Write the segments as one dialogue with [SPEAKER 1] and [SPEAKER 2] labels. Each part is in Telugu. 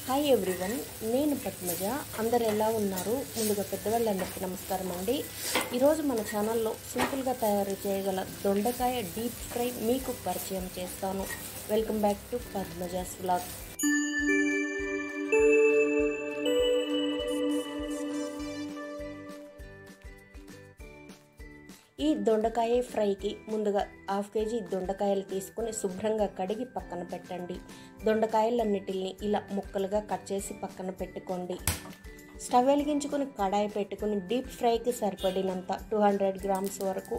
[SPEAKER 1] హాయ్ ఎవ్రీవన్ నేను పద్మజ అందరు ఎలా ఉన్నారు ముందుగా పెద్దవాళ్ళందరికీ నమస్కారం అండి ఈరోజు మన ఛానల్లో సింపుల్గా తయారు చేయగల దొండకాయ డీప్ ఫ్రై మీకు పరిచయం చేస్తాను welcome back to Padmaja's vlog ఈ దొండకాయ ఫ్రైకి ముందుగా హాఫ్ కేజీ దొండకాయలు తీసుకుని శుభ్రంగా కడిగి పక్కన పెట్టండి దొండకాయలన్నిటిని ఇలా ముక్కలుగా కట్ చేసి పక్కన పెట్టుకోండి స్టవ్ వెలిగించుకొని కడాయి పెట్టుకుని డీప్ ఫ్రైకి సరిపడినంత టూ హండ్రెడ్ గ్రామ్స్ వరకు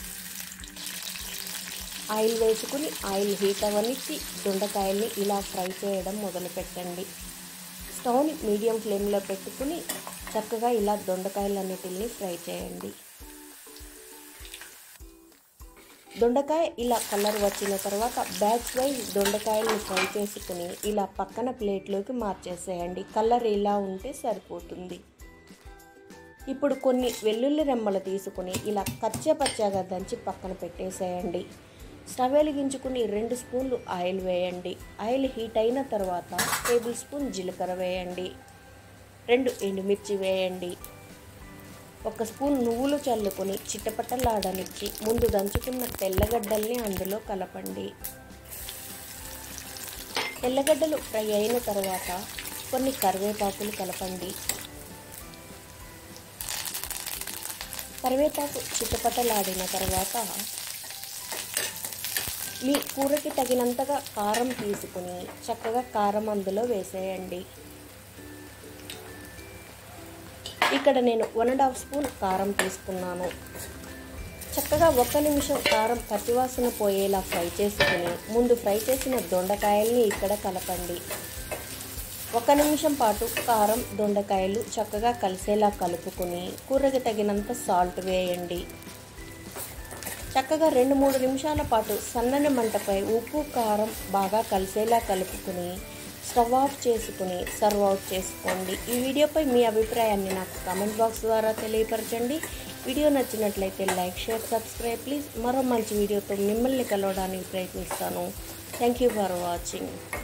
[SPEAKER 1] ఆయిల్ వేసుకుని ఆయిల్ హీట్ అవ్వనిచ్చి దొండకాయల్ని ఇలా ఫ్రై చేయడం మొదలు పెట్టండి స్టవ్ని మీడియం ఫ్లేమ్లో పెట్టుకుని చక్కగా ఇలా దొండకాయలన్నిటిని ఫ్రై చేయండి దొండకాయ ఇలా కలర్ వచ్చిన తర్వాత బ్యాచ్ వైజ్ దొండకాయలను ఫ్రై చేసుకుని ఇలా పక్కన ప్లేట్లోకి మార్చేసేయండి కలర్ ఇలా ఉంటే సరిపోతుంది ఇప్పుడు కొన్ని వెల్లుల్లి రెమ్మలు తీసుకుని ఇలా కచ్చపచ్చగా దంచి పక్కన పెట్టేసేయండి స్టవ్ వెలిగించుకుని రెండు స్పూన్లు ఆయిల్ వేయండి ఆయిల్ హీట్ అయిన తర్వాత టేబుల్ స్పూన్ జీలకర్ర వేయండి రెండు ఎండుమిర్చి వేయండి ఒక స్పూన్ నువ్వులు చల్లుకొని చిట్టపట్టలాడనిచ్చి ముందు దంచుకున్న తెల్లగడ్డల్ని అందులో కలపండి తెల్లగడ్డలు ఫ్రై అయిన తర్వాత కొన్ని కరివేపాకులు కలపండి కరివేపాకు చిట్టపట్టలాడిన తర్వాత మీ కూరకి తగినంతగా కారం తీసుకుని చక్కగా కారం అందులో వేసేయండి ఇక్కడ నేను వన్ అండ్ హాఫ్ స్పూన్ కారం తీసుకున్నాను చక్కగా ఒక్క నిమిషం కారం పచ్చివాసన పోయేలా ఫ్రై చేసుకుని ముందు ఫ్రై చేసిన దొండకాయల్ని ఇక్కడ కలపండి ఒక నిమిషం పాటు కారం దొండకాయలు చక్కగా కలిసేలా కలుపుకొని కూరకి తగినంత సాల్ట్ వేయండి చక్కగా రెండు మూడు నిమిషాల పాటు సన్నని మంటపై ఉప్పు కారం బాగా కలిసేలా కలుపుకుని స్టవ్ ఆఫ్ చేసుకుని సర్వ్ అవుట్ చేసుకోండి ఈ వీడియోపై మీ అభిప్రాయాన్ని నాకు కామెంట్ బాక్స్ ద్వారా తెలియపరచండి వీడియో నచ్చినట్లయితే లైక్ షేర్ సబ్స్క్రైబ్ ప్లీజ్ మరో మంచి వీడియోతో మిమ్మల్ని కలవడానికి ప్రయత్నిస్తాను థ్యాంక్ యూ ఫర్ వాచింగ్